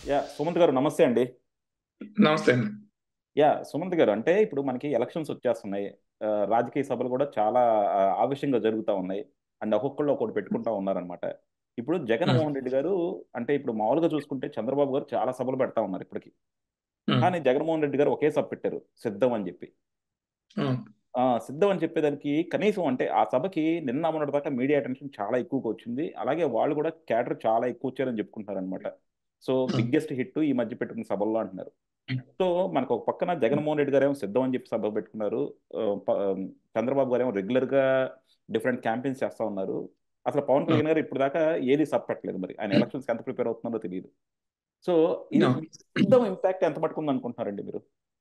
Yeah Sumanth గారు నమస్తే అండి నమస్తే అండి యా సుమంత్ గారు అంటే ఇప్పుడు మనకి ఎలక్షన్స్ వచ్చేస్తున్నాయి ఆ, రాజకీయ సభలు కూడా చాలా ఆ, ఆవేశంగా జరుగుతూ ఉన్నాయి అండ్ ఒక్కొక్కళ్ళు ఒక్కొక్కటి పెట్టుకుంటా ఉన్నారనమాట ఇప్పుడు జగన్మోహన్ రెడ్డి గారు అంటే ఇప్పుడు మామూలుగా చూసుకుంటే చంద్రబాబు గారు చాలా సభలు పెడతా ఉన్నారు ఇప్పటికి ఉమ్, కానీ జగన్మోహన్ రెడ్డి గారు ఒకే సభ పెట్టారు సిద్ధం అని చెప్పి ఉమ్, ఆ, సిద్ధం అని చెప్పేదానికి కనీసం అంటే ఆ సభకి నిన్న మొన్నటి దాకా మీడియా అటెన్షన్ చాలా ఎక్కువగా వచ్చింది అలాగే వాళ్ళు కూడా క్యాడర్ చాలా ఎక్కువ వచ్చారని చెప్పుకుంటున్నారు అనమాట సో బిగ్గెస్ట్ హిట్ ఈ మధ్య పెట్టుకున్న సభల్లో అంటున్నారు సో మనకు ఒక పక్కన జగన్మోహన్ రెడ్డి గారు ఏమో సిద్ధం అని చెప్పి సభ పెట్టుకున్నారు ఆ, ప- ఆ, చంద్రబాబు గారు ఏమో రెగ్యులర్ గా డిఫరెంట్ క్యాంపెయిన్స్ చేస్తా ఉన్నారు అసలు పవన్ కళ్యాణ్ గారు ఇప్పుడు దాకా ఏది సభ పెట్టలేదు మరి ఆయన ఎలక్షన్స్ ఎంత ప్రిపేర్ అవుతున్నారో తెలియదు సో ఇది No. సిద్ధం ఇంపాక్ట్ ఎంత పట్టుకుంది అనుకుంటున్నారండి మీరు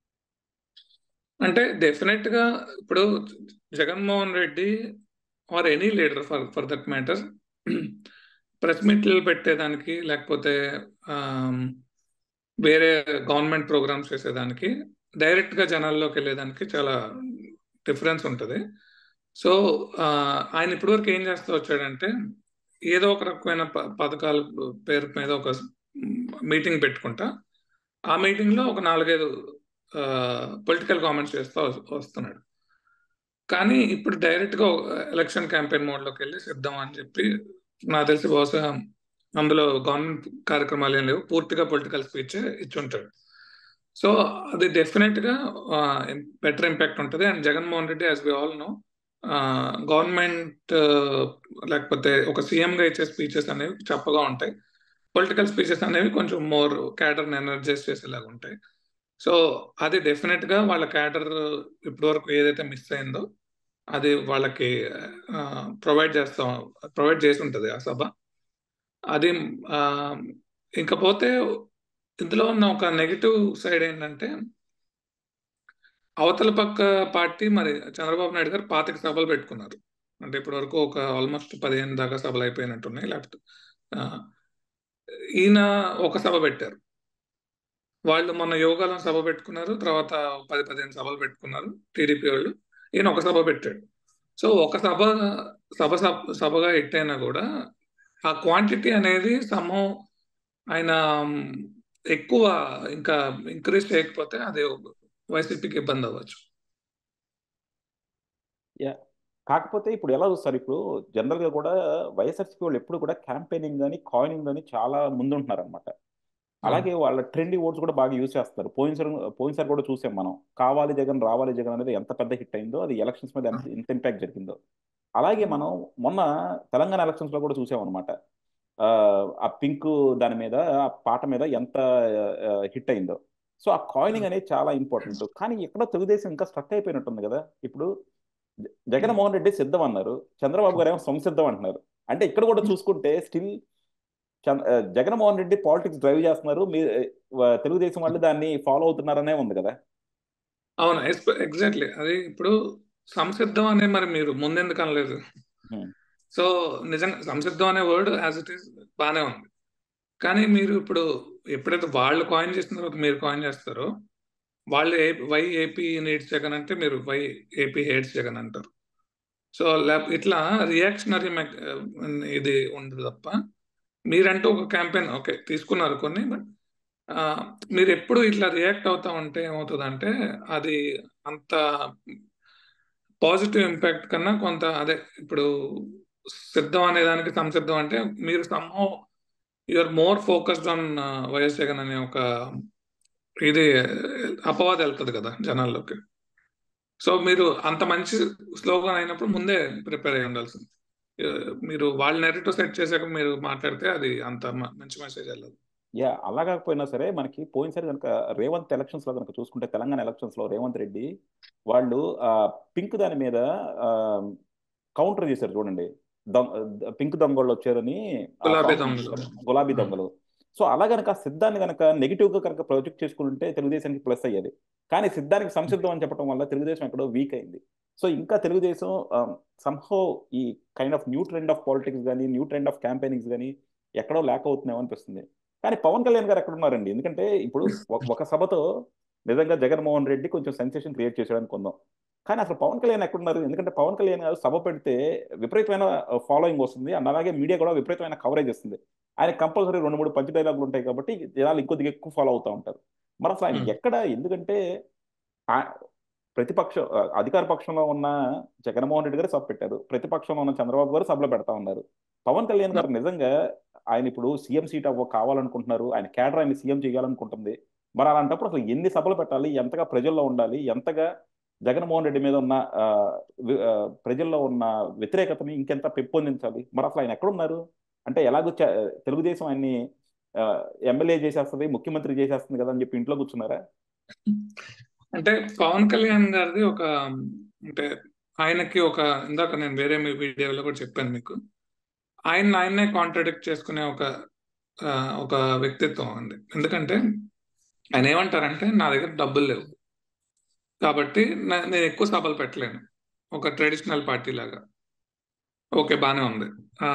అంటే డెఫినెట్ గా ఇప్పుడు Jaganmohan Reddy or any leader for for that matter press మీట్లు పెట్టేదానికి లేకపోతే ఆమ్, వేరే గవర్నమెంట్ ప్రోగ్రామ్స్ చేసేదానికి డైరెక్ట్ గా జనాల్లోకి వెళ్ళేదానికి చాలా డిఫరెన్స్ ఉంటుంది సో ఆ, ఆయన ఇప్పటివరకు ఏం చేస్తూ వచ్చాడంటే ఏదో ఒక రకమైన ప- పథకాల పేరు మీద ఒక మీటింగ్ పెట్టుకుంటా ఆ మీటింగ్ లో ఒక నాలుగైదు పొలిటికల్ కామెంట్స్ చేస్తూ వస్- వస్తున్నాడు కానీ ఇప్పుడు డైరెక్ట్ గా ఎలక్షన్ క్యాంపెయిన్ మోడ్ లోకి వెళ్ళి సిద్ధం అని చెప్పి నాకు తెలిసి బహుశా అందులో గవర్నమెంట్ కార్యక్రమాలు ఏం లేవు పూర్తిగా పొలిటికల్ స్పీచ్ ఇచ్చి ఉంటాడు సో అది డెఫినెట్ గా బెటర్ ఇంపాక్ట్ ఉంటుంది and Jaganmohan Reddy as we all know government లేకపోతే ఒక సీఎం గా ఇచ్చే స్పీచెస్ అనేవి చప్పగా ఉంటాయి పొలిటికల్ స్పీచెస్ అనేవి కొంచెం మోర్ క్యాడర్ ఎనర్జైజ్ చేసేలాగా ఉంటాయి సో అది డెఫినెట్ గా వాళ్ళ క్యాడర్ ఇప్పటి వరకు ఏదైతే మిస్ అయిందో అది వాళ్ళకి ప్రొవైడ్ చేస్తాం ప్రొవైడ్ చేసి ఉంటుంది ఆ సభ అది ఆ, ఇంకపోతే ఇందులో ఉన్న ఒక నెగిటివ్ సైడ్ ఏంటంటే అవతల పక్క పార్టీ మరి చంద్రబాబు నాయుడు గారు పాతిక సభలు పెట్టుకున్నారు అంటే ఇప్పటి వరకు ఒక ఆల్మోస్ట్ పదిహేను దాకా సభలు అయిపోయినట్టున్నాయి లేకపోతే ఆ, ఈయన ఒక సభ పెట్టారు వాళ్ళు మొన్న యోగాలో సభ పెట్టుకున్నారు తర్వాత పది పదిహేను సభలు పెట్టుకున్నారు టీడీపీ వాళ్ళు ఈయన ఒక సభ పెట్టాడు సో ఒక సభ సభ సభ- సభగా హిట్ అయినా కూడా ఆ క్వాంటిటీ అనేది సమం ఆయన మ్, ఎక్కువ ఇంకా ఇంక్రీజ్ చేయకపోతే అది వైసీపీకి ఇబ్బంది అవ్వచ్చు యా కాకపోతే ఇప్పుడు ఎలా చూస్తారు ఇప్పుడు జనరల్ గా కూడా వైఎస్ఆర్సీపీ వాళ్ళు ఎప్పుడు కూడా క్యాంపెయినింగ్ కానీ కాయినింగ్ కానీ చాలా ముందుంటున్నారు అనమాట అలాగే వాళ్ళ ట్రెండీ ఓట్స్ కూడా బాగా యూజ్ చేస్తారు పోయినసారి పోయినసారి కూడా చూసాం మనం కావాలి జగన్ రావాలి జగన్ అనేది ఎంత పెద్ద హిట్ అయిందో అది ఎలక్షన్స్ మీద ఎంత ఎంత ఇంపాక్ట్ జరిగిందో అలాగే మనం మొన్న తెలంగాణ ఎలక్షన్స్ లో కూడా చూసాం అనమాట ఆ పింక్ దాని మీద ఆ పాట మీద ఎంత హిట్ అయిందో సో ఆ కాయినింగ్ అనేది చాలా ఇంపార్టెంట్ కానీ ఎక్కడో తెలుగుదేశం ఇంకా స్ట్రక్ అయిపోయినట్టుంది కదా ఇప్పుడు జ- జగన్మోహన్ రెడ్డి సిద్ధం అన్నారు చంద్రబాబు గారు ఏమో సంసిద్ధం అంటున్నారు అంటే ఇక్కడ కూడా చూసుకుంటే still Jaganmohan Reddy politics drive చేస్తున్నారు మీరు ఆ, తెలుగుదేశం వాళ్ళు దాన్ని ఫాలో అవుతున్నారనే ఉంది కదా అవును ఎగ్జాక్ట్లీ అది ఇప్పుడు సంసిద్ధం అనే మరి మీరు ముందెందుకు అనలేదు Hmm. సో నిజంగా సంసిద్ధం అనే వర్డ్ యాజ్ ఇట్ ఈస్ బాగానే ఉంది కానీ మీరు ఇప్పుడు ఎప్పుడైతే వాళ్ళు కాయిన్ చేసిన తర్వాత మీరు కాయిన్ చేస్తారో వాళ్ళు ఏ వై ఏపీ నీడ్స్ జగన్ అంటే మీరు వై ఏపీ హేట్స్ జగన్ అంటారు సో లేక ఇట్లా రియాక్షనరీ ఇది ఉండదు తప్ప మీరంటూ ఒక క్యాంపెయిన్ ఓకే తీసుకున్నారు కొన్ని బట్ మీరు ఎప్పుడు ఇట్లా రియాక్ట్ అవుతా ఉంటే ఏమవుతుందంటే అది అంత పాజిటివ్ ఇంపాక్ట్ కన్నా కొంత అదే ఇప్పుడు సిద్ధం అనే దానికి సంసిద్ధం అంటే మీరు somehow you are more focused on YS Jagan అనే ఒక ఇది అపవాదం వెళ్తుంది కదా జనాల్లోకి సో మీరు అంత మంచి స్లోగన్ అయినప్పుడు ముందే ప్రిపేర్ అయి ఉండాల్సింది ఆ, మీరు వాళ్ళ నెరేటివ్ సెట్ చేశాక మీరు మాట్లాడితే అది అంత మ- మంచి మెసేజ్ వెళ్ళదు యా అలా కాకపోయినా సరే మనకి పోయినసారి కనుక రేవంత్ ఎలక్షన్స్ లో కనుక చూసుకుంటే తెలంగాణ ఎలక్షన్స్ లో రేవంత్ రెడ్డి వాళ్ళు ఆ పింక్ దాని మీద కౌంటర్ చేశారు చూడండి దొంగ పింక్ దొంగలు వచ్చారని ఆ గులాబీ song దొంగలు. చేశారు. గులాబీ దొంగలు సో అలా కనుక సిద్ధాన్ని కనుక నెగిటివ్ గా కనుక ప్రొజెక్ట్ చేసుకుంటే తెలుగుదేశానికి ప్లస్ అయ్యేది కానీ సిద్ధానికి సంసిద్ధం అని చెప్పడం వల్ల తెలుగుదేశం ఎక్కడో వీక్ అయింది సో ఇంకా తెలుగుదేశం సంహో ఈ kind of new trend of politics కానీ న్యూ ట్రెండ్ ఆఫ్ క్యాంపెయినింగ్స్ కానీ ఎక్కడో లేక అవుతున్నామో అనిపిస్తుంది కానీ పవన్ కళ్యాణ్ గారు ఎక్కడ ఉన్నారండి ఎందుకంటే ఇప్పుడు ఒక- ఒక సభతో నిజంగా జగన్మోహన్ రెడ్డి కొంచెం సెన్సేషన్ క్రియేట్ చేశాడు అనుకుందాం కానీ అసలు పవన్ కళ్యాణ్ ఎక్కడున్నారు ఎందుకంటే పవన్ కళ్యాణ్ గారు సభ పెడితే విపరీతమైన ఫాలోయింగ్ వస్తుంది అండ్ అలాగే మీడియా కూడా విపరీతమైన కవరేజ్ ఇస్తుంది ఆయన కంపల్సరీ రెండు మూడు పంచ డైలాగులు ఉంటాయి కాబట్టి జనాలు ఇంకొద్దిగా ఎక్కువ ఫాలో అవుతూ ఉంటారు మరి అసలు ఆయన ఉమ్, ఎక్కడ ఎందుకంటే ఆ- ప్రతిపక్ష అధికార పక్షంలో ఉన్న జగన్మోహన్ రెడ్డి గారు సభ పెట్టారు ప్రతిపక్షంలో ఉన్న చంద్రబాబు గారు సభలో పెడతా ఉన్నారు పవన్ కళ్యాణ్ గారు నిజంగా ఆయన ఇప్పుడు సీఎం సీట్ అవ్వ కావాలనుకుంటున్నారు ఆయన కేడర్ ఆయన సీఎం చేయాలనుకుంటుంది మరి అలాంటప్పుడు అసలు ఎన్ని సభలు పెట్టాలి ఎంతగా ప్రజల్లో ఉండాలి ఎంతగా జగన్మోహన్ రెడ్డి మీద ఉన్న ఆ, వి- ఆ, ప్రజల్లో ఉన్న వ్యతిరేకతని ఇంకెంత పెంపొందించాలి మరి అసలు ఆయన ఎక్కడున్నారు అంటే ఎలాగో చ- తెలుగుదేశం ఆయన్ని ఎమ్మెల్యే చేసేస్తుంది ముఖ్యమంత్రి చేసేస్తుంది కదా అని చెప్పి ఇంట్లో కూర్చున్నారా అంటే పవన్ కళ్యాణ్ గారిది ఒక అంటే ఆయనకి ఒక ఇందాక నేను వేరే మీ వీడియోలో కూడా చెప్పాను మీకు ఆయన ఆయన్నే కాంట్రడిక్ట్ చేసుకునే ఒక ఆ, ఒక వ్యక్తిత్వం ఉంది ఎందుకంటే ఆయన ఏమంటారంటే నా దగ్గర డబ్బులు లేవు కాబట్టి నా- నేను ఎక్కువ సభలు పెట్టలేను ఒక ట్రెడిషనల్ పార్టీ లాగా ఓకే బానే ఉంది ఆ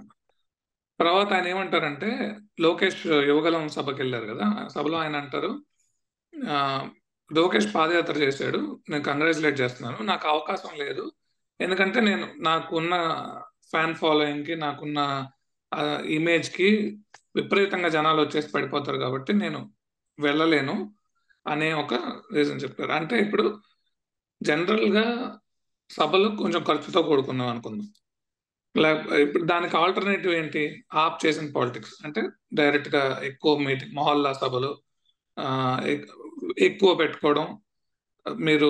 తర్వాత ఆయన ఏమంటారంటే లోకేష్ యువగలం సభకి వెళ్ళారు కదా ఆ సభలో ఆయన అంటారు ఆ, లోకేష్ పాదయాత్ర చేశాడు నేను కంగ్రాచులేట్ చేస్తున్నాను నాకు అవకాశం లేదు ఎందుకంటే నేను నాకున్న ఫ్యాన్ ఫాలోయింగ్ కి నాకున్న ఇమేజ్ కి విపరీతంగా జనాలు వచ్చేసి పడిపోతారు కాబట్టి నేను వెళ్ళలేను అనే ఒక రీజన్ చెప్పారు అంటే ఇప్పుడు జనరల్ గా సభలు కొంచెం ఖర్చుతో కూడుకున్నాం అనుకుందాం లేక- ఇప్పుడు దానికి ఆల్టర్నేటివ్ ఏంటి ఆప్ చేసిన పాలిటిక్స్ అంటే డైరెక్ట్ గా ఎక్కువ మీటింగ్ మొహల్లా సభలు ఆ, ఎక్- ఎక్కువ పెట్టుకోవడం మీరు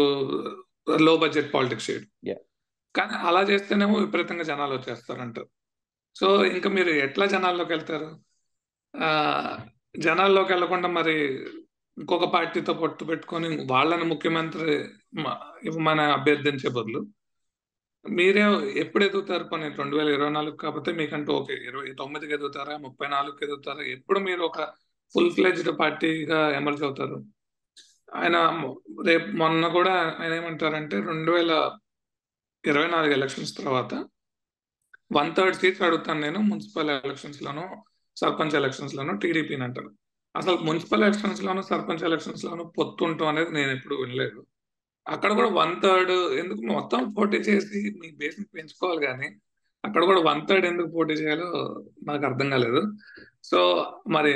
లో బడ్జెట్ పాలిటిక్స్ చేయడం Yeah. కానీ అలా చేస్తేనేమో విపరీతంగా జనాలు వచ్చేస్తారంటారు సో ఇంకా మీరు ఎట్లా జనాల్లోకి వెళ్తారు ఆ జనాల్లోకి వెళ్లకుండా మరి ఇంకొక పార్టీతో పొత్తు పెట్టుకొని వాళ్ళని ముఖ్యమంత్రి మ- ఇవ్వమని అభ్యర్థించే బదులు మీరే ఎప్పుడు ఎదుగుతారు పని రెండు వేల ఇరవై నాలుగు కాకపోతే మీకంటూ ఓకే ఇరవై తొమ్మిదికి ఎదుగుతారా ముప్పై నాలుగుకి ఎదుగుతారా ఎప్పుడు మీరు ఒక ఫుల్ ఫ్లెజ్డ్ పార్టీగా ఎమర్జ్ అవుతారు ఆయన మొ- రేపు మొన్న కూడా ఆయన ఏమంటారంటే రెండు వేల ఇరవై నాలుగు ఎలక్షన్స్ తర్వాత వన్ థర్డ్ సీట్స్ అడుగుతాను నేను మున్సిపల్ ఎలక్షన్స్ లోను సర్పంచ్ ఎలక్షన్స్ లోను టీడీపీని అంటారు అసలు మున్సిపల్ ఎలక్షన్స్ లోను సర్పంచ్ ఎలక్షన్స్ లోను పొత్తుంటాం అనేది నేను ఎప్పుడు వినలేదు అక్కడ కూడా వన్ థర్డ్ ఎందుకు మొత్తం పోటీ చేసి మీ బేస్ పెంచుకోవాలి కానీ అక్కడ కూడా వన్ థర్డ్ ఎందుకు పోటీ చేయాలో నాకు అర్థం కాలేదు సో మరి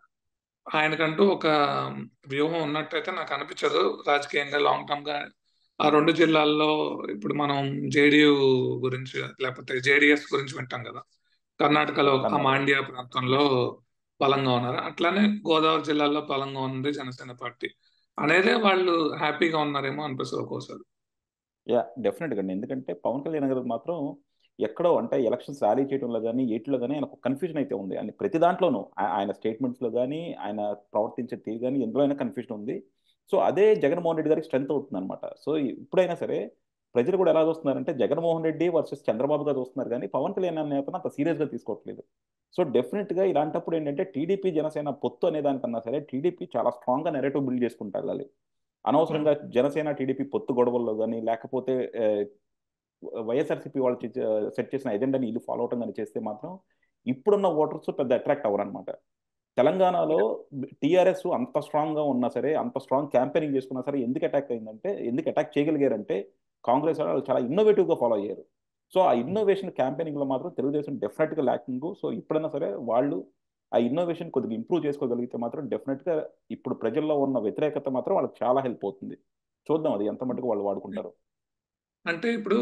ఆయనకంటూ ఒక వ్యూహం ఉన్నట్టయితే నాకు అనిపించదు రాజకీయంగా లాంగ్ టర్మ్ గా ఆ రెండు జిల్లాల్లో ఇప్పుడు మనం జేడియు గురించి లేకపోతే జేడిఎస్ గురించి వింటాం కదా కర్ణాటకలో ఆ కర్ణాటక. మాండ్య ప్రాంతంలో బలంగా ఉన్నారు అట్లానే గోదావరి జిల్లాలో బలంగా ఉంది జనసేన పార్టీ అనేదే వాళ్ళు హ్యాపీగా ఉన్నారేమో అనిపిస్తుంది ఒక్కోసారి యా డెఫినెట్గా అండి ఎందుకంటే పవన్ కళ్యాణ్ గారు మాత్రం ఎక్కడో అంటే ఎలక్షన్స్ ర్యాలీ చేయడంలో కానీ ఏటిలో కానీ ఆయన కన్ఫ్యూజన్ అయితే ఉంది ఆయన ప్రతి దాంట్లోనూ ఆ- ఆయన స్టేట్మెంట్స్లో కానీ ఆయన ప్రవర్తించే తీరు కానీ ఎందులో అయినా కన్ఫ్యూజన్ ఉంది సో అదే జగన్మోహన్ రెడ్డి గారికి స్ట్రెంత్ అవుతుంది అనమాట సో ఇప్పుడైనా సరే ప్రజలు కూడా ఎలా చూస్తున్నారంటే జగన్మోహన్ రెడ్డి వర్సెస్ చంద్రబాబు గారు చూస్తున్నారు కానీ పవన్ కళ్యాణ్ అనే నేతను అంత సీరియస్గా తీసుకోవట్లేదు సో డెఫినెట్గా ఇలాంటప్పుడు ఏంటంటే టీడీపీ జనసేన పొత్తు అనే దానికన్నా సరే టీడీపీ చాలా స్ట్రాంగ్గా నెరేటివ్ బిల్డ్ చేసుకుంటా వెళ్ళాలి అనవసరంగా జనసేన టీడీపీ పొత్తు గొడవల్లో కానీ లేకపోతే ఆ, వైఎస్ఆర్సీపీ వాళ్ళు సెట్ చేసిన ఎజెండాని ఇది ఫాలో అవటం కానీ చేస్తే మాత్రం ఇప్పుడున్న ఓటర్స్ పెద్ద అట్రాక్ట్ అవ్వరనమాట తెలంగాణలో టీఆర్ఎస్ అంత స్ట్రాంగ్గా ఉన్నా సరే అంత స్ట్రాంగ్ క్యాంపెయినింగ్ చేసుకున్నా సరే ఎందుకు అటాక్ అయిందంటే ఎందుకు అటాక్ చేయగలిగారంటే కాంగ్రెస్ వాళ్ళు చాలా ఇన్నోవేటివ్గా ఫాలో అయ్యారు సో ఆ ఇన్నోవేషన్ క్యాంపెయినింగ్లో మాత్రం తెలుగుదేశం డెఫినెట్గా ల్యాకింగ్ సో ఇప్పుడైనా సరే వాళ్ళు ఆ ఇన్నోవేషన్ కొద్దిగా ఇంప్రూవ్ చేసుకోగలిగితే మాత్రం డెఫినెట్గా ఇప్పుడు ప్రజల్లో ఉన్న వ్యతిరేకత మాత్రం వాళ్ళకి చాలా హెల్ప్ అవుతుంది చూద్దాం అది ఎంత మటుకు వాళ్ళు వాడుకుంటారు అంటే ఇప్పుడు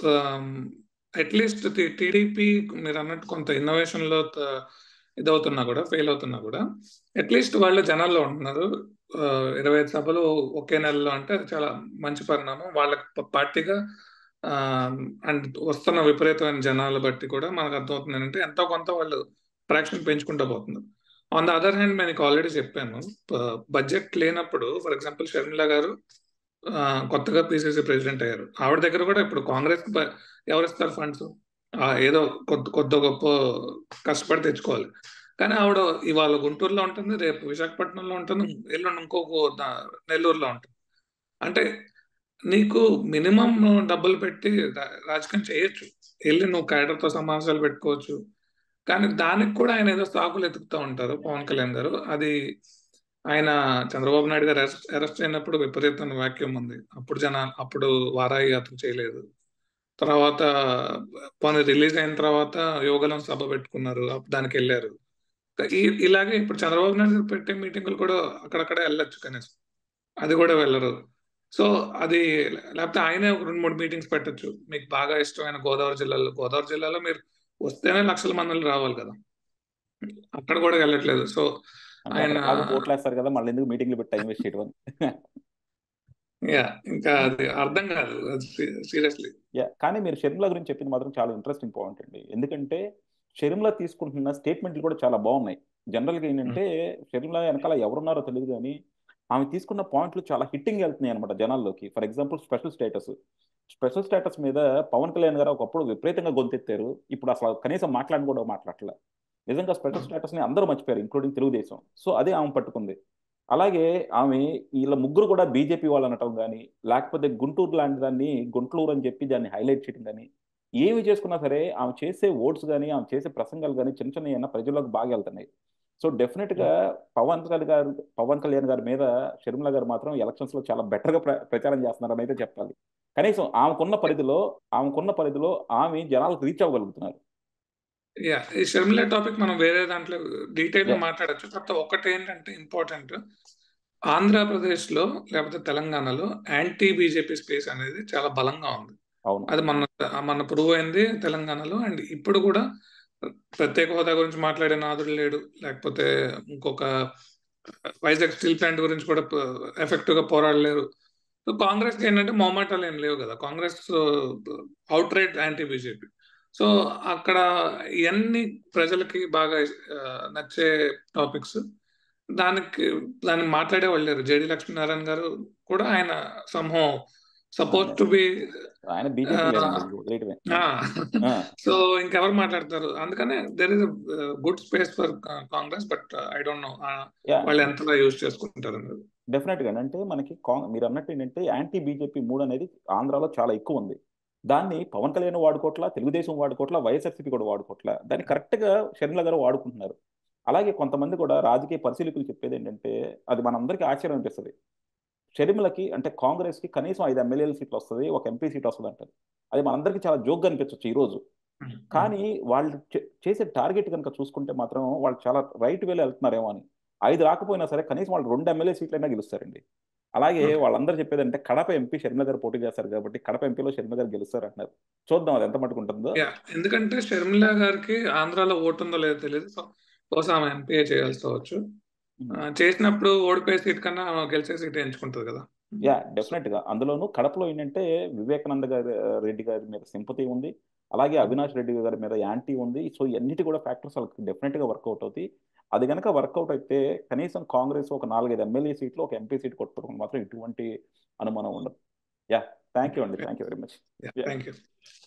అట్లీస్ట్ టీడీపీ మీరు అన్నట్టు కొంత ఇన్నోవేషన్ లో త- ఇదవుతున్నా కూడా ఫెయిల్ అవుతున్నా కూడా అట్లీస్ట్ వాళ్ళు జనాల్లో ఉంటున్నారు ఆ, ఇరవై ఐదు సభలు ఒకే నెలలో అంటే అది చాలా మంచి పరిణామం వాళ్ళకి ప- పార్టీగా అండ్ వస్తున్న విపరీతమైన జనాలు బట్టి కూడా మనకు అర్థమవుతుంది ఏంటంటే ఎంతో కొంత వాళ్ళు ట్రాక్షన్ పెంచుకుంటూ పోతున్నారు ఆన్ ద అదర్ హ్యాండ్ నేను ఆల్రెడీ చెప్పాను బడ్జెట్ లేనప్పుడు ఫర్ ఎగ్జాంపుల్ షర్మిల గారు ఆ, కొత్తగా పిసిసి ప్రెసిడెంట్ అయ్యారు ఆవిడ దగ్గర కూడా ఇప్పుడు కాంగ్రెస్ బ- ఎవరు ఇస్తారు ఫండ్స్ ఏదో కొద్ది కొద్ది గొప్ప కష్టపడి తెచ్చుకోవాలి కానీ ఆవిడ ఇవాళ గుంటూరులో ఉంటుంది రేపు విశాఖపట్నంలో ఉంటుంది ఎల్లుండి ఇంకొక దా- నెల్లూరులో ఉంటుంది అంటే నీకు మినిమం డబ్బులు పెట్టి రా- రాజకీయం చేయొచ్చు వెళ్ళి నువ్వు క్యాడర్తో సమావేశాలు పెట్టుకోవచ్చు కానీ దానికి కూడా ఆయన ఏదో సాకులు ఎతుకుతూ ఉంటారు పవన్ కళ్యాణ్ గారు అది ఆయన చంద్రబాబు నాయుడు గారు అరెస్ట్ అరెస్ట్ అయినప్పుడు విపరీతమైన వాక్యం ఉంది అప్పుడు జన అప్పుడు వారాయి యాత్ర చేయలేదు తర్వాత పోనీ రిలీజ్ అయిన తర్వాత యోగలం సభ పెట్టుకున్నారు అప్పుడు దానికి వెళ్ళారు ఈ- ఇలాగే ఇప్పుడు చంద్రబాబు నాయుడు గారు పెట్టే మీటింగులు కూడా అక్కడక్కడే వెళ్ళొచ్చు కనీసం అది కూడా వెళ్ళరు సో అది లేకపోతే ఆయనే ఒక రెండు మూడు మీటింగ్స్ పెట్టొచ్చు మీకు బాగా ఇష్టమైన గోదావరి జిల్లాలో గోదావరి జిల్లాలో మీరు వస్తేనే లక్షల మందిని రావాలి కదా అక్కడ కూడా వెళ్ళట్లేదు సో అంటే ఆయన అక్కడ బాగా ఓట్లేస్తారు కదా మళ్ళీ ఎందుకు మీటింగ్లు పెట్టి టైం వేస్ట్ చేయడం అని యా ఇంకా అది అర్థం కాదు సీరియస్లీ యా కానీ మీరు షర్మిల గురించి చెప్పింది మాత్రం చాలా ఇంట్రెస్టింగ్ పాయింట్ అండి ఎందుకంటే షర్మిల తీసుకుంటున్న స్టేట్మెంట్లు కూడా చాలా బాగున్నాయి జనరల్గా ఏంటంటే షర్మిల వెనకాల ఎవరున్నారో తెలియదు కానీ ఆమె తీసుకున్న పాయింట్లు చాలా హిట్టింగ్ వెళ్తున్నాయి అనమాట జనాల్లోకి for example special status special status మీద పవన్ కళ్యాణ్ గారు ఒకప్పుడు విపరీతంగా గొంతెత్తారు ఇప్పుడు అసలు కనీసం మాట్లాడిన కూడా మాట్లాడలే నిజంగా స్పెషల్ స్టేటస్ని అందరూ మర్చిపోయారు ఇంక్లూడింగ్ తెలుగుదేశం సో అదే ఆమె పట్టుకుంది అలాగే ఆమె వీళ్ళ ముగ్గురు కూడా బీజేపీ వాళ్ళు అనటం కానీ లేకపోతే గుంటూరు లాంటి దాన్ని గుంటూరు అని చెప్పి దాన్ని హైలైట్ చేయడం కానీ ఏమి చేసుకున్నా సరే ఆమె చేసే ఓట్స్ కానీ ఆమె చేసే ప్రసంగాలు కానీ చిన్న చిన్న ఏమన్నా ప్రజల్లోకి బాగా వెళ్తున్నాయి సో డెఫినెట్ గా పవన్ కళ్యాణ్ గారు పవన్ కళ్యాణ్ గారి మీద షర్మిల గారు మాత్రం ఎలక్షన్స్ లో చాలా బెటర్ గా ప్ర- ప్రచారం చేస్తున్నారని అయితే చెప్పాలి కనీసం ఆమెకున్న పరిధిలో ఆమెకున్న పరిధిలో ఆమె జనాలకు రీచ్ అవ్వగలుగుతున్నారు యా ఈ షర్మిల టాపిక్ మనం వేరే దాంట్లో డీటెయిల్ గా Yeah. మాట్లాడచ్చు కాకపోతే ఒకటి ఏంటంటే ఇంపార్టెంట్ ఆంధ్రప్రదేశ్ లో లేకపోతే తెలంగాణలో యాంటీ బీజేపీ స్పేస్ అనేది చాలా బలంగా ఉంది అవును అది మన మన ప్రూవ్ అయింది తెలంగాణలో అండ్ ఇప్పుడు కూడా ప్రత్యేక హోదా గురించి మాట్లాడే నాదుడు లేడు లేకపోతే ఇంకొక వైజాగ్ స్టీల్ ప్లాంట్ గురించి కూడా ఎఫెక్టివ్ గా పోరాడలేరు సో కాంగ్రెస్ కి ఏంటంటే మొమాటాలు ఏం లేవు కదా Congress outright anti BJP so అక్కడ ఇవన్నీ ప్రజలకి బాగా ఆ, నచ్చే టాపిక్స్ దానికి దాన్ని మాట్లాడే వాళ్ళు లేరు జేడి లక్ష్మీనారాయణ గారు కూడా ఆయన సంహం సపోజ్ టు బి ఆయన బీజేపీ లేదండి వదిలేయటమే ఆ, సో ఇంకెవరు మాట్లాడతారు అందుకనే there is good space for Congress but I don't know yeah వాళ్ళు ఎంతలా యూజ్ చేసుకుంటారు అనేది డెఫినెట్ గా అంటే మనకి కాంగ్ మీరు అన్నట్టు ఏంటంటే యాంటీ బీజేపీ మూడ్ అనేది ఆంధ్రాలో చాలా ఎక్కువ ఉంది దాన్ని పవన్ కళ్యాణ్ వాడుకోవట్లా తెలుగుదేశం వాడుకోవట్లా వైఎస్ఆర్సీపీ కూడా వాడుకోవట్లా దాన్ని కరెక్ట్ గా షర్మిల గారు వాడుకుంటున్నారు అలాగే కొంతమంది కూడా రాజకీయ పరిశీలకులు చెప్పేది ఏంటంటే అది మనందరికీ ఆశ్చర్యం అనిపిస్తుంది షర్మిలకి అంటే కాంగ్రెస్ కి కనీసం ఐదు ఎమ్మెల్యేల సీట్లు వస్తుంది ఒక ఎంపీ సీట్ వస్తుంది అంటారు అది మనందరికీ చాలా జోక్గా అనిపించవచ్చు ఈ రోజు కానీ వాళ్ళు చే- చేసే టార్గెట్ కనుక చూసుకుంటే మాత్రం వాళ్ళు చాలా రైట్ వేలో వెళ్తున్నారేమో అని ఐదు రాకపోయినా సరే కనీసం వాళ్ళు రెండు ఎమ్మెల్యే సీట్లైనా గెలుస్తారండి అలాగే Okay. వాళ్ళందరూ చెప్పేది అంటే కడప ఎంపీ షర్మిల గారు పోటీ చేస్తారు కాబట్టి కడప ఎంపీలో షర్మిల గారు గెలుస్తారు అంటున్నారు చూద్దాం అది ఎంత మటుకు ఉంటుందో యా ఎందుకంటే షర్మిల గారికి ఆంధ్రాలో ఓటు ఉందో లేదో తెలియదు సో బహుశా ఆమె ఎంపీ చేయాల్సి రావచ్చు ఆ, చేసినప్పుడు ఓడిపోయే సీట్ కన్నా ఆమె గెలిచే సీట్ ఎంచుకుంటది కదా యా డెఫినెట్ గా అందులోనూ కడపలో ఏంటంటే వివేకానంద గారి రెడ్డి గారి మీద సింపతి ఉంది అలాగే అవినాష్ రెడ్డి గారి మీద యాంటీ ఉంది సో ఇవన్నిటి కూడా ఫ్యాక్టర్స్ వాళ్ళకి డెఫినెట్ గా వర్కౌట్ అవుతాయి అది కనుక వర్కౌట్ అయితే కనీసం కాంగ్రెస్ ఒక నాలుగైదు ఎమ్మెల్యే సీట్లు ఒక ఎంపీ సీట్ కొట్టుకోవడం మాత్రం ఎటువంటి అనుమానం ఉండదు యా థ్యాంక్ యూ అండి thank you very much thank you